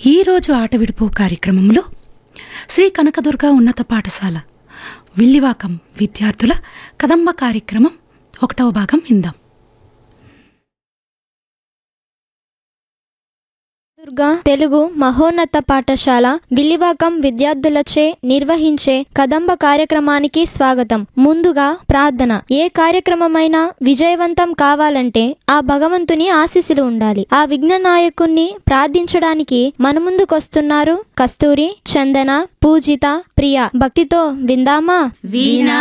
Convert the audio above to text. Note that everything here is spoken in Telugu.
ఈరోజు ఆట విడుపు కార్యక్రమంలో శ్రీ కనకదుర్గ ఉన్నత పాఠశాల విల్లివాకం విద్యార్థుల కదంబ కార్యక్రమం ఒకటవ భాగం విందాం దుర్గా తెలుగు మహోన్నత పాఠశాల విల్లివాకం విద్యార్థులచే నిర్వహించే కదంబ కార్యక్రమానికి స్వాగతం ముందుగా ప్రార్థన ఏ కార్యక్రమమైనా విజయవంతం కావాలంటే ఆ భగవంతుని ఆశీస్సులు ఉండాలి ఆ విఘ్న నాయకుణ్ణి ప్రార్థించడానికి మన ముందుకొస్తున్నారు కస్తూరి చందన పూజిత ప్రియ భక్తితో విందామా వీణా